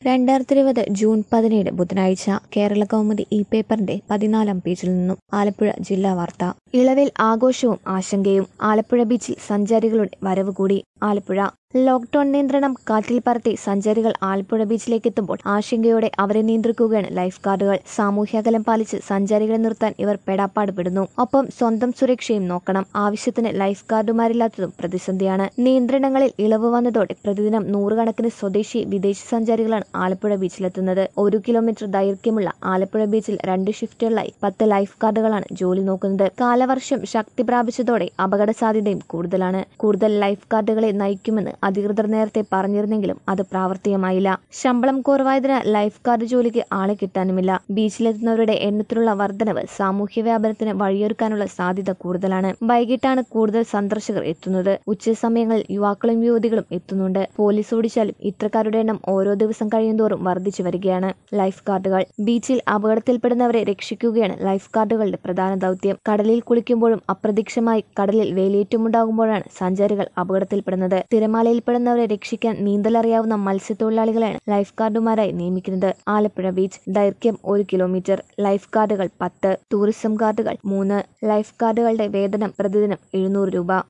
രണ്ടായിരത്തി ഇരുപത് ജൂൺ പതിനേഴ് ബുധനാഴ്ച കേരള കൗമുദി ഈ പേപ്പറിന്റെ പതിനാലാം പേജിൽ നിന്നും ആലപ്പുഴ ജില്ലാ വാർത്ത ഇളവിൽ ആഘോഷവും ആശങ്കയും ആലപ്പുഴ ബീച്ചിൽ സഞ്ചാരികളുടെ വരവ് കൂടി ആലപ്പുഴ ലോക്ഡൌൺ നിയന്ത്രണം കാറ്റിൽ പറത്തി സഞ്ചാരികൾ ആലപ്പുഴ ബീച്ചിലേക്ക് എത്തുമ്പോൾ ആശങ്കയോടെ അവരെ നിയന്ത്രിക്കുകയാണ് ലൈഫ് ഗാർഡുകൾ സാമൂഹ്യകലം പാലിച്ച് സഞ്ചാരികളെ നിർത്താൻ ഇവർ പെടാപ്പാട് പെടുന്നു ഒപ്പം സ്വന്തം സുരക്ഷയും നോക്കണം ആവശ്യത്തിന് ലൈഫ് ഗാർഡുമാരില്ലാത്തതും പ്രതിസന്ധിയാണ് നിയന്ത്രണങ്ങളിൽ ഇളവ് വന്നതോടെ പ്രതിദിനം നൂറുകണക്കിന് സ്വദേശി വിദേശ സഞ്ചാരികളാണ് ആലപ്പുഴ ബീച്ചിലെത്തുന്നത് ഒരു കിലോമീറ്റർ ദൈർഘ്യമുള്ള ആലപ്പുഴ ബീച്ചിൽ രണ്ട് ഷിഫ്റ്റുകളിലായി പത്ത് ലൈഫ് ഗാർഡുകളാണ് ജോലി നോക്കുന്നത് കാലവർഷം ശക്തി പ്രാപിച്ചതോടെ അപകട സാധ്യതയും കൂടുതലാണ് കൂടുതൽ ലൈഫ് ഗാർഡുകളെ നയിക്കുമെന്ന് അധികൃതർ നേരത്തെ പറഞ്ഞിരുന്നെങ്കിലും അത് പ്രാവർത്തികമായില്ല ശമ്പളം കുറവായതിനാൽ ലൈഫ് ഗാർഡ് ജോലിക്ക് ആളെ കിട്ടാനുമില്ല ബീച്ചിലെത്തുന്നവരുടെ എണ്ണത്തിലുള്ള വർധനവ് സാമൂഹ്യ വ്യാപനത്തിന് വഴിയൊരുക്കാനുള്ള സാധ്യത കൂടുതലാണ് വൈകിട്ടാണ് കൂടുതൽ സന്ദർശകർ എത്തുന്നത് ഉച്ചസമയങ്ങളിൽ യുവാക്കളും യുവതികളും എത്തുന്നുണ്ട് പോലീസ് ഓടിച്ചാലും ഇത്തരക്കാരുടെ എണ്ണം ഓരോ ദിവസം കഴിയുന്തോറും വർദ്ധിച്ചു വരികയാണ് ലൈഫ് ഗാർഡുകൾ ബീച്ചിൽ അപകടത്തിൽപ്പെടുന്നവരെ രക്ഷിക്കുകയാണ് ലൈഫ് ഗാർഡുകളുടെ പ്രധാന ദൗത്യം കടലിൽ കുളിക്കുമ്പോഴും അപ്രതീക്ഷമായി കടലിൽ വേലിയേറ്റമുണ്ടാകുമ്പോഴാണ് സഞ്ചാരികൾ അപകടത്തിൽപ്പെടുന്നത് തിരമാലയിൽപ്പെടുന്നവരെ രക്ഷിക്കാൻ നീന്തലറിയാവുന്ന മത്സ്യത്തൊഴിലാളികളെയാണ് ലൈഫ് ഗാർഡുമാരായി നിയമിക്കുന്നത് ആലപ്പുഴ ബീച്ച് ദൈർഘ്യം ഒരു കിലോമീറ്റർ ലൈഫ് ഗാർഡുകൾ പത്ത് ടൂറിസം ഗാർഡുകൾ മൂന്ന് ലൈഫ് ഗാർഡുകളുടെ വേതനം പ്രതിദിനം എഴുന്നൂറ് രൂപ